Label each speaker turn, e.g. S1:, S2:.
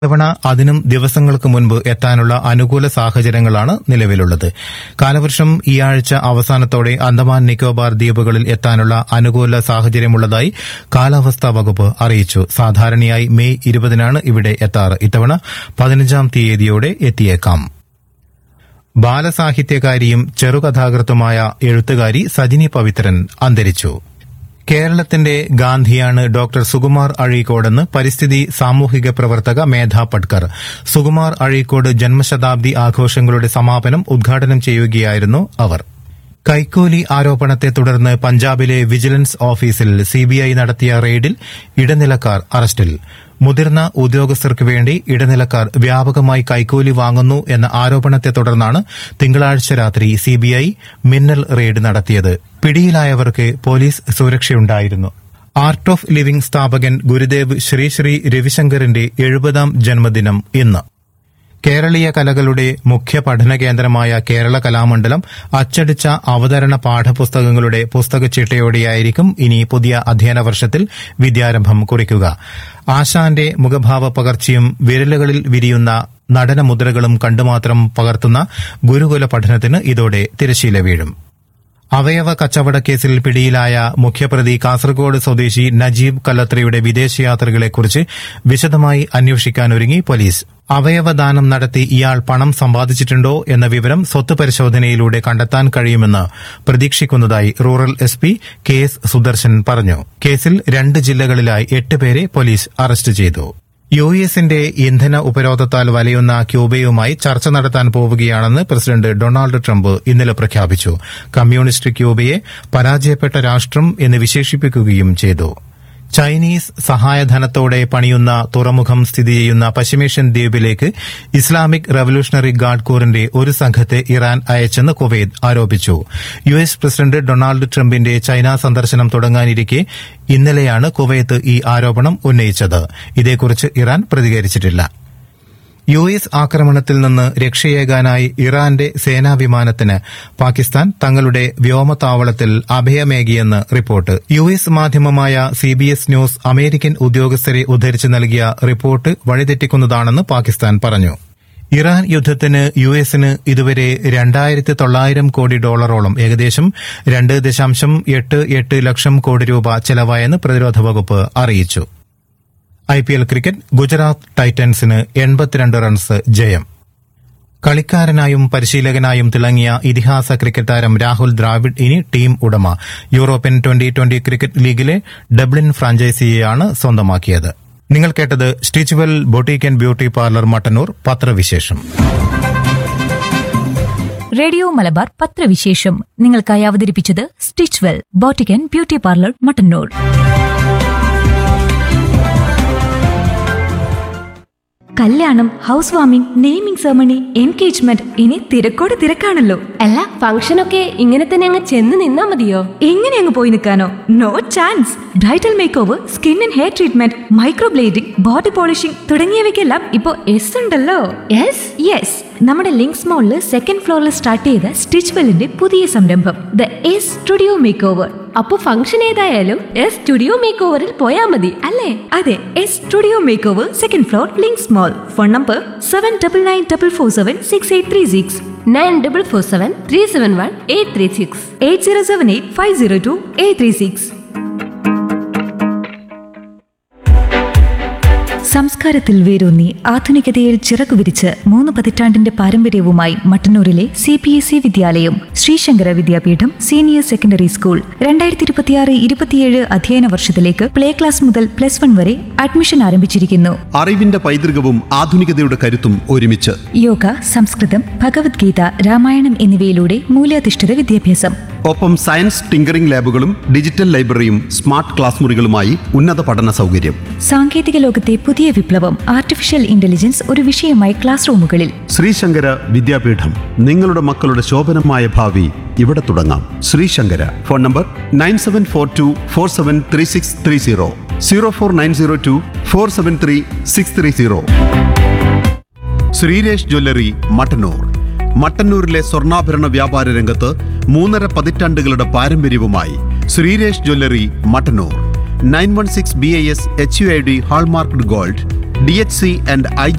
S1: തവണ അതിനും ദിവസങ്ങൾക്ക് മുൻപ് എത്താനുള്ള അനുകൂല സാഹചര്യങ്ങളാണ് നിലവിലുള്ളത് കാലവർഷം ഈ ആഴ്ച അവസാനത്തോടെ അന്തമാൻ നിക്കോബാർ ദ്വീപുകളിൽ എത്താനുള്ള അനുകൂല സാഹചര്യമുള്ളതായി കാലാവസ്ഥാ വകുപ്പ് അറിയിച്ചു സാധാരണയായി മെയ് ഇരുപതിനാണ് ഇവിടെ എത്താറ് ഇത്തവണ പതിനഞ്ചാം തീയതിയോടെ എത്തിയേക്കാം ബാലസാഹിത്യകാരിയും ചെറുകഥാകൃത്തുമായ എഴുത്തുകാരി സജിനി പവിത്രൻ അന്തരിച്ചു കേരളത്തിന്റെ ഗാന്ധിയാണ് ഡോക്ടർ സുകുമാർ അഴീക്കോടെന്ന് പരിസ്ഥിതി സാമൂഹിക പ്രവർത്തക മേധ പട്കർ സുകുമാർ അഴീക്കോട് ജന്മശതാബ്ദി ആഘോഷങ്ങളുടെ സമാപനം ഉദ്ഘാടനം ചെയ്യുകയായിരുന്നു അവർ കൈക്കൂലി ആരോപണത്തെ തുടർന്ന് പഞ്ചാബിലെ വിജിലൻസ് ഓഫീസിൽ സിബിഐ നടത്തിയ റെയ്ഡിൽ ഇടനിലക്കാർ അറസ്റ്റിൽ മുതിർന്ന ഉദ്യോഗസ്ഥർക്ക് വേണ്ടി ഇടനിലക്കാർ വ്യാപകമായി കൈക്കൂലി വാങ്ങുന്നു എന്ന ആരോപണത്തെ തുടർന്നാണ് തിങ്കളാഴ്ച രാത്രി സിബിഐ മിന്നൽ റെയ്ഡ് നടത്തിയത് പിടിയിലായവർക്ക് പോലീസ് സുരക്ഷയുണ്ടായിരുന്നു ആർട്ട് ഓഫ് ലിവിംഗ് സ്ഥാപകൻ ഗുരുദേവ് ശ്രീ ശ്രീ രവിശങ്കറിന്റെ എഴുപതാം ജന്മദിനം ഇന്ന് കേരളീയ കലകളുടെ മുഖ്യ പഠന കേന്ദ്രമായ കേരള കലാമണ്ഡലം അച്ചടിച്ച അവതരണ പാഠപുസ്തകങ്ങളുടെ പുസ്തകച്ചിട്ടയോടെയായിരിക്കും ഇനി പുതിയ അധ്യയന വർഷത്തിൽ വിദ്യാരംഭം കുറിക്കുക ആശാന്റെ മുഖഭാവ പകർച്ചയും വിരലുകളിൽ വിരിയുന്ന നടനമുദ്രകളും കണ്ടുമാത്രം പകർത്തുന്ന ഗുരുകുല പഠനത്തിന് ഇതോടെ തിരശീല വീഴും അവയവ കച്ചവട കേസിൽ പിടിയിലായ മുഖ്യപ്രതി കാസർഗോഡ് സ്വദേശി നജീബ് കല്ലത്രയുടെ വിദേശയാത്രകളെക്കുറിച്ച് വിശദമായി അന്വേഷിക്കാനൊരുങ്ങി പോലീസ് അവയവദാനം നടത്തി ഇയാൾ പണം സമ്പാദിച്ചിട്ടുണ്ടോ എന്ന വിവരം സ്വത്ത് പരിശോധനയിലൂടെ കണ്ടെത്താൻ കഴിയുമെന്ന് പ്രതീക്ഷിക്കുന്നതായി rural S P K S Sudarshan പറഞ്ഞു കേസിൽ രണ്ട് ജില്ലകളിലായി എട്ട് പേരെ പോലീസ് അറസ്റ്റ് ചെയ്തു യു എസിന്റെ ഇന്ധന ഉപരോധത്താൽ വലയുന്ന ക്യൂബയുമായി ചർച്ച നടത്താൻ പോവുകയാണെന്ന് പ്രസിഡന്റ് ഡൊണാൾഡ് ട്രംപ് ഇന്നലെ പ്രഖ്യാപിച്ചു കമ്മ്യൂണിസ്റ്റ് ക്യൂബയെ പരാജയപ്പെട്ട രാഷ്ട്രം എന്ന് വിശേഷിപ്പിക്കുകയും ചെയ്തു ചൈനീസ് സഹായധനത്തോടെ പണിയുന്ന തുറമുഖം സ്ഥിതി ചെയ്യുന്ന പശ്ചിമേഷ്യൻ ദ്വീപിലേക്ക് ഇസ്ലാമിക് റവല്യൂഷണറി ഗാർഡ് കോറിന്റെ ഒരു സംഘത്തെ ഇറാൻ അയച്ചെന്ന് കുവൈത്ത് ആരോപിച്ചു യു എസ് പ്രസിഡന്റ് ഡൊണാൾഡ് ട്രംപിന്റെ ചൈന സന്ദർശനം തുടങ്ങാനിരിക്കെ ഇന്നലെയാണ് കുവൈത്ത് ഈ ആരോപണം ഉന്നയിച്ചത് ഇതേക്കുറിച്ച് ഇറാൻ പ്രതികരിച്ചിട്ടില്ല യു എസ് ആക്രമണത്തിൽ നിന്ന് രക്ഷയേകാനായി ഇറാന്റെ സേനാ വിമാനത്തിന് പാകിസ്ഥാൻ തങ്ങളുടെ വ്യോമതാവളത്തിൽ അഭയമേകിയെന്ന് റിപ്പോർട്ട് യു എസ് മാധ്യമമായ സിബിഎസ് ന്യൂസ് അമേരിക്കൻ ഉദ്യോഗസ്ഥരെ ഉദ്ധരിച്ച് നൽകിയ റിപ്പോർട്ട് വഴിതെറ്റിക്കുന്നതാണെന്ന് പാകിസ്ഥാൻ പറഞ്ഞു ഇറാൻ യുദ്ധത്തിന് യു എസിന് ഇതുവരെ രണ്ടായിരത്തി തൊള്ളായിരം കോടി ഡോളറോളം ഏകദേശം രണ്ട് ദശാംശം എട്ട് എട്ട് ലക്ഷം കോടി രൂപ ചെലവായെന്ന് പ്രതിരോധ വകുപ്പ് അറിയിച്ചു I P L cricket Gujarat ടൈറ്റൻസിന് എൺപത്തിരണ്ട് റൺസ് ജയം കളിക്കാരനായും പരിശീലകനായും തിളങ്ങിയ ഇതിഹാസ ക്രിക്കറ്റ് താരം രാഹുൽ ദ്രാവിഡ് ഇനി ടീം ഉടമ യൂറോപ്യൻ ട്വന്റി ട്വന്റി ക്രിക്കറ്റ് ലീഗിലെ ഡബ്ലിൻ ഫ്രാഞ്ചൈസിയെയാണ് സ്വന്തമാക്കിയത് നിങ്ങൾ കേട്ടത് Stitchwell boutique and beauty parlour Mattannur പത്രവിശേഷം
S2: റേഡിയോ മലബാർ പത്രവിശേഷം നിങ്ങൾക്കായി അവതരിപ്പിച്ചത് Stitchwell boutique and beauty parlour Mattannur കല്യാണം house warming naming ceremony engagement ഇനി തിരക്കോട് തിരക്കാണല്ലോ
S3: അല്ല ഫംഗ്ഷനൊക്കെ ഇങ്ങനെ തന്നെ അങ്ങ് ചെന്ന് നിന്നാ മതിയോ
S2: എങ്ങനെ അങ്ങ് പോയി നിൽക്കാനോ no chance bridal make over skin and hair treatment microblading body polishing തുടങ്ങിയവയ്ക്കെല്ലാം ഇപ്പോൾ എസ് ഉണ്ടല്ലോ
S3: യെസ്
S2: യെസ് നമ്മുടെ ലിങ്ക്സ് മോളിൽ സെക്കൻഡ് ഫ്ലോറിൽ സ്റ്റാർട്ട് ചെയ്ത സ്റ്റിച്ച് വെല്ലിന്റെ പുതിയ സംരംഭം the S studio make over
S3: അപ്പൊ ഫംഗ്ഷൻ ഏതായാലും എസ് സ്റ്റുഡിയോ മേക്ക് ഓവറിൽ പോയാ മതി
S2: അല്ലേ അതെ S studio make over second floor Links mall phone number seven double nine double four seven six eight three six
S3: nine double four seven three seven one eight three six
S2: eight zero seven eight five zero two eight three six സംസ്കാരത്തിൽ വേരൂന്നി ആധുനികതയിൽ ചിറകു വിരിച്ച് മൂന്ന് പതിറ്റാണ്ടിന്റെ പാരമ്പര്യവുമായി മട്ടന്നൂരിലെ C P S E വിദ്യാലയം Sreesankara Vidyapeetham senior secondary school രണ്ടായിരത്തി ഇരുപത്തിയാറ് ഇരുപത്തിയേഴ് അധ്യയന വർഷത്തിലേക്ക് പ്ലേ ക്ലാസ് മുതൽ പ്ലസ് വൺ വരെ അഡ്മിഷൻ ആരംഭിച്ചിരിക്കുന്നു
S4: അറിവിന്റെ പൈതൃകവും ആധുനികതയുടെ കരുത്തും ഒരുമിച്ച്
S2: യോഗ സംസ്കൃതം ഭഗവത്ഗീത രാമായണം എന്നിവയിലൂടെ മൂല്യാധിഷ്ഠിത വിദ്യാഭ്യാസം
S4: ഒപ്പം സയൻസ് ടിങ്കറിംഗ് ലാബുകളും ഡിജിറ്റൽ ലൈബ്രറിയും സ്മാർട്ട് ക്ലാസ് മുറികളുമായി ഉന്നത പഠന സൗകര്യം
S2: സാങ്കേതിക ലോകത്തെ പുതിയ വിപ്ലവം ആർട്ടിഫിഷ്യൽ ഇന്റലിജൻസ് ഒരു വിഷയമായി ക്ലാസ് റൂമുകളിൽ
S4: ശ്രീശങ്കര വിദ്യാപീഠം നിങ്ങളുടെ മക്കളുടെ ശോഭനമായ ഭാവി ഇവിടെ തുടങ്ങാം Sreesankara phone number nine seven four two four seven three six three zero zero four nine zero two four seven three six three zero Sreeresh jewellery Mattannur മട്ടന്നൂരിലെ സ്വർണ്ണാഭരണ വ്യാപാര രംഗത്ത് മൂന്നര പതിറ്റാണ്ടുകളുടെ പാരമ്പര്യവുമായി Sreeresh jewellery Mattannur nine one six B I S H U I D hallmarked gold D H C and I